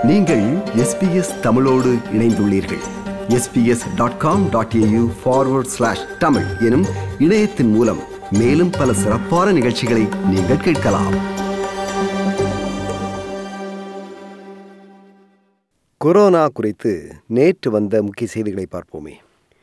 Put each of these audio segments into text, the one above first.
நீங்கள் எஸ்பிஎஸ் தமிழோடு இணைந்துள்ளீர்கள் SBS dot com dot AU forward slash Tamil எனும் இணையத்தின் மூலம் மேலும் பல சிறப்பான நிகழ்ச்சிகளை நீங்கள் கேட்கலாம் கொரோனா குறித்து நேற்று வந்த முக்கிய செய்திகளை பார்ப்போமே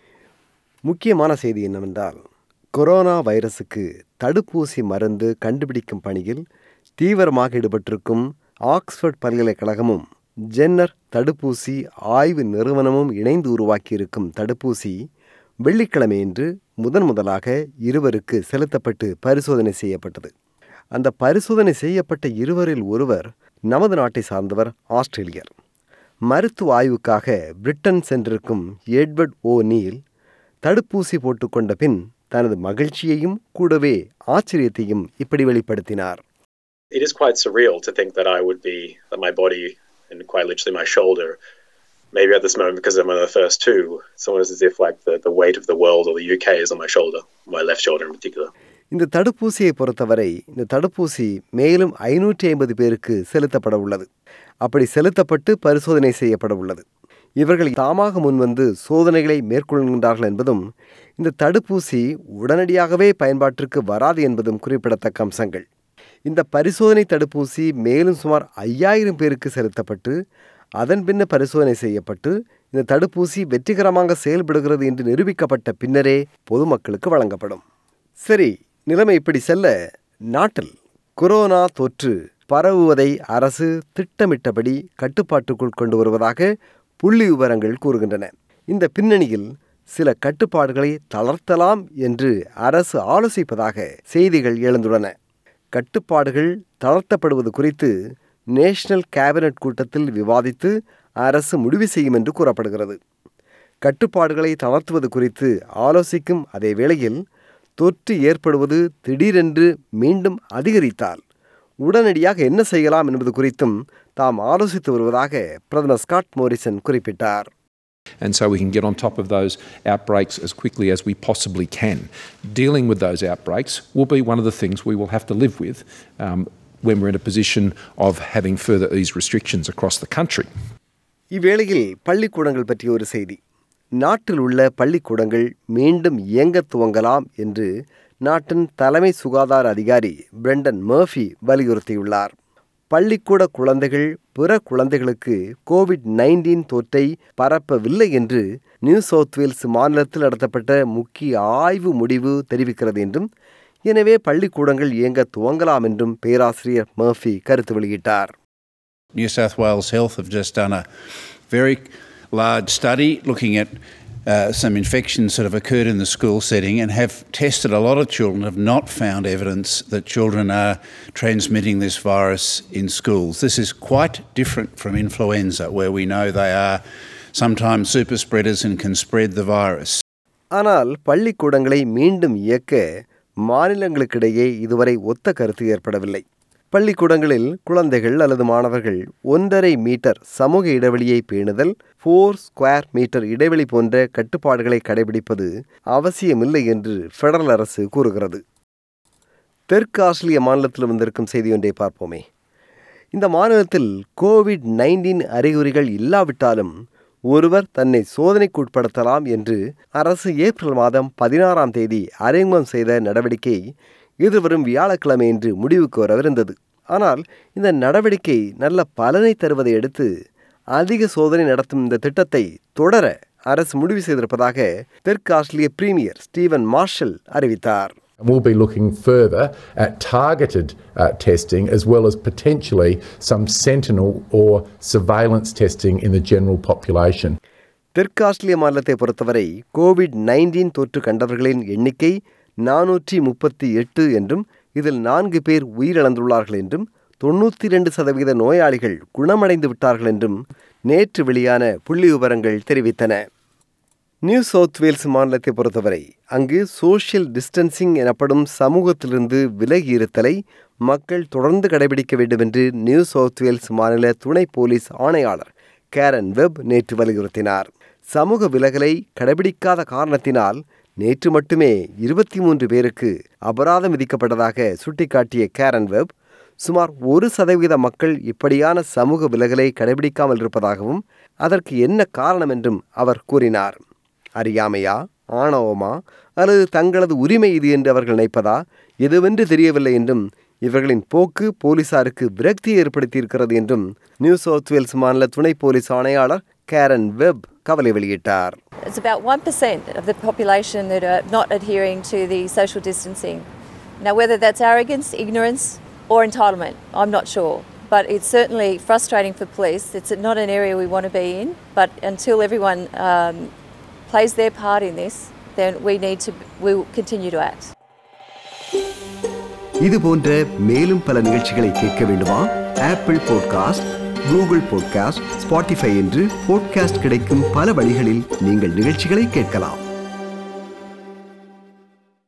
முக்கியமான செய்தி என்னவென்றால் கொரோனா வைரஸுக்கு தடுப்பூசி மருந்து கண்டுபிடிக்கும் பணியில் தீவிரமாக ஈடுபட்டிருக்கும் ஆக்ஸ்போர்ட் பல்கலைக்கழகமும் ஜென்னர் தடுப்பூசி ஆய்வு நிறுவனமும் இணைந்து உருவாக்கியிருக்கும் தடுப்பூசி வெள்ளிக்கிழமையன்று முதன் முதலாக இருவருக்கு செலுத்தப்பட்டு பரிசோதனை செய்யப்பட்டது அந்த பரிசோதனை செய்யப்பட்ட இருவரில் ஒருவர் நமது நாட்டை சார்ந்தவர் ஆஸ்திரேலியர் மருத்துவ ஆய்வுக்காக பிரிட்டன் சென்றிருக்கும் எட்வர்ட் ஓ நீல் தடுப்பூசி போட்டுக்கொண்ட பின் தனது மகிழ்ச்சியையும் கூடவே ஆச்சரியத்தையும் இப்படி வெளிப்படுத்தினார் it is quite surreal to think that I would be that my body and quite literally my shoulder, maybe at this moment because I'm one of the first two, it's almost as if like the, the weight of the world or the UK is on my shoulder, my left shoulder in particular. இந்த தடுப்பூசியை பொறுத்தவரை இந்த தடுப்பூசி மேலும் ஐநூற்றி ஐம்பது பேருக்கு செலுத்தப்பட உள்ளது அப்படி செலுத்தப்பட்டு பரிசோதனை செய்யப்பட உள்ளது இவர்கள் தாமாக முன்வந்து சோதனைகளை மேற்கொள்கின்றார்கள் என்பதும் இந்த தடுப்பூசி உடனடியாகவே பயன்பாட்டிற்கு வராது என்பதும் குறிப்பிடத்தக்க அம்சங்கள் இந்த பரிசோதனை தடுப்பூசி மேலும் சுமார் ஐயாயிரம் பேருக்கு செலுத்தப்பட்டு அதன் பின்ன பரிசோதனை செய்யப்பட்டு இந்த தடுப்பூசி வெற்றிகரமாக செயல்படுகிறது என்று நிரூபிக்கப்பட்ட பின்னரே பொதுமக்களுக்கு வழங்கப்படும் சரி நிலைமை இப்படி செல்ல நாட்டில் கொரோனா தொற்று பரவுவதை அரசு திட்டமிட்டபடி கட்டுப்பாட்டுக்குள் கொண்டு வருவதாக புள்ளி விவரங்கள் கூறுகின்றன இந்த பின்னணியில் சில கட்டுப்பாடுகளை தளர்த்தலாம் என்று அரசு ஆலோசிப்பதாக செய்திகள் எழுந்துள்ளன கட்டுப்பாடுகள் தளர்த்தப்படுவது குறித்து நேஷனல் கேபினட் கூட்டத்தில் விவாதித்து அரசு முடிவு செய்யும் என்று கூறப்படுகிறது கட்டுப்பாடுகளை தளர்த்துவது குறித்து ஆலோசிக்கும் அதே வேளையில் தொற்று ஏற்படுவது திடீரென்று மீண்டும் அதிகரித்தால் உடனடியாக என்ன செய்யலாம் என்பது குறித்தும் தாம் ஆலோசித்து வருவதாக பிரதமர் ஸ்காட் மோரிசன் குறிப்பிட்டார் And so we can get on top of those outbreaks as quickly as we possibly can. Dealing with those outbreaks will be one of the things we will have to live with um, when we're in a position of having further ease restrictions across the country. இவ்வேளையில் பள்ளிக்கூடங்கள் பற்றிய ஒரு செய்தி நாட்டில் உள்ள பள்ளிக்கூடங்கள் மீண்டும் இயங்க துவங்கலாம் என்று நாட்டின் தலைமை சுகாதார அதிகாரி பிரெண்டன் மர்ஃபி வலியுறுத்தியுள்ளார் பள்ளிக்கூட குழந்தைகள் பிற குழந்தைகளுக்கு கோவிட் நைன்டீன் தொற்றை பரப்பவில்லை என்று நியூ சவுத் வேல்ஸ் மாநிலத்தில் நடத்தப்பட்ட முக்கிய ஆய்வு முடிவு தெரிவிக்கிறது என்றும் எனவே பள்ளிக்கூடங்கள் இயங்க துவங்கலாம் என்றும் பேராசிரியர் மர்ஃபி கருத்து வெளியிட்டார் New South Wales Health have just done a very large study looking at uh, some infections that have occurred in the school setting and have tested a lot of children, have not found evidence that children are transmitting this virus in schools. This is quite different from influenza, where we know they are sometimes super spreaders and can spread the virus. ஆனால் பள்ளிக்கூடங்களை மீண்டும் இயக்க மாநிலங்களுக்கிடையே இதுவரை ஒத்த கருத்து ஏற்படவில்லை பள்ளிக்கூடங்களில் குழந்தைகள் அல்லது மாணவர்கள் ஒன்றரை மீட்டர் சமூக இடைவெளியை பேணுதல் ஃபோர் ஸ்கொயர் மீட்டர் இடைவெளி போன்ற கட்டுப்பாடுகளை கடைபிடிப்பது அவசியமில்லை என்று ஃபெடரல் அரசு கூறுகிறது தெற்கு ஆஸ்திரேலிய மாநிலத்தில் வந்திருக்கும் செய்தி ஒன்றை பார்ப்போமே இந்த மாநிலத்தில் கோவிட் நைன்டீன் அறிகுறிகள் இல்லாவிட்டாலும் ஒருவர் தன்னை சோதனைக்கு உட்படுத்தலாம் என்று அரசு ஏப்ரல் மாதம் பதினாறாம் தேதி அறிமுகம் செய்த நடவடிக்கை எதிர்வரும் வியாழக்கிழமை என்று முடிவுக்கு வரவிருந்தது ஆனால் இந்த நடவடிக்கை நல்ல பலனை தருவதை அடுத்து அதிக சோதனை நடத்தும் இந்த திட்டத்தை தொடர அரசு முடிவு செய்திருப்பதாக தெற்கு ஆஸ்திரேலிய பிரீமியர் ஸ்டீவன் மார்ஷல் அறிவித்தார் We'll be looking further at targeted uh, testing as well as potentially some sentinel or surveillance testing in the general population. தெற்கு ஆஸ்திரேலிய மாநிலத்தை பொறுத்தவரை கோவிட் நைன்டீன் தொற்று கண்டவர்களின் எண்ணிக்கை நானூற்றி முப்பத்தி எட்டு என்றும் இதில் நான்கு பேர் உயிரிழந்துள்ளார்கள் என்றும் தொண்ணூற்றி இரண்டு சதவீத நோயாளிகள் குணமடைந்து விட்டார்கள் என்றும் நேற்று வெளியான புள்ளி விவரங்கள் தெரிவித்தன நியூ சவுத் வேல்ஸ் மாநிலத்தை பொறுத்தவரை அங்கு சோஷியல் டிஸ்டன்சிங் எனப்படும் சமூகத்திலிருந்து விலகி இருத்தலை மக்கள் தொடர்ந்து கடைபிடிக்க வேண்டும் என்று நியூ சவுத் வேல்ஸ் மாநில துணை போலீஸ் ஆணையாளர் கேரன் வெப் நேற்று வலியுறுத்தினார் சமூக விலகலை கடைபிடிக்காத காரணத்தினால் நேற்று மட்டுமே இருபத்தி மூன்று பேருக்கு அபராதம் விதிக்கப்பட்டதாக சுட்டிக்காட்டிய கேரன் வெப் சுமார் ஒரு சதவீத மக்கள் இப்படியான சமூக விலகலை கடைபிடிக்காமல் இருப்பதாகவும் அதற்கு என்ன காரணம் என்றும் அவர் கூறினார் அறியாமையா ஆணவமா அல்லது தங்களது உரிமை இது என்று அவர்கள் நினைப்பதா எதுவென்று தெரியவில்லை என்றும் இவர்களின் போக்கு போலீசாருக்கு விரக்தியை ஏற்படுத்தியிருக்கிறது என்றும் நியூ சவுத் வேல்ஸ் மாநில துணை போலீஸ் ஆணையாளர் கேரன் வெப் கவலை வெளியிட்டார் It's about 1% of the population that are not adhering to the social distancing. Now, whether that's arrogance, ignorance, or entitlement, I'm not sure. But it's certainly frustrating for police. It's not an area we want to be in. But until everyone um, plays their part in this, then we need to, we will continue to act. இது போன்ற மேலும் பல நிகழ்ச்சிகளை கேட்க வேண்டுமா Apple podcast Google podcast Spotify என்று podcast கிடைக்கும் பல வழிகளில் நீங்கள் நிகழ்ச்சிகளை கேட்கலாம்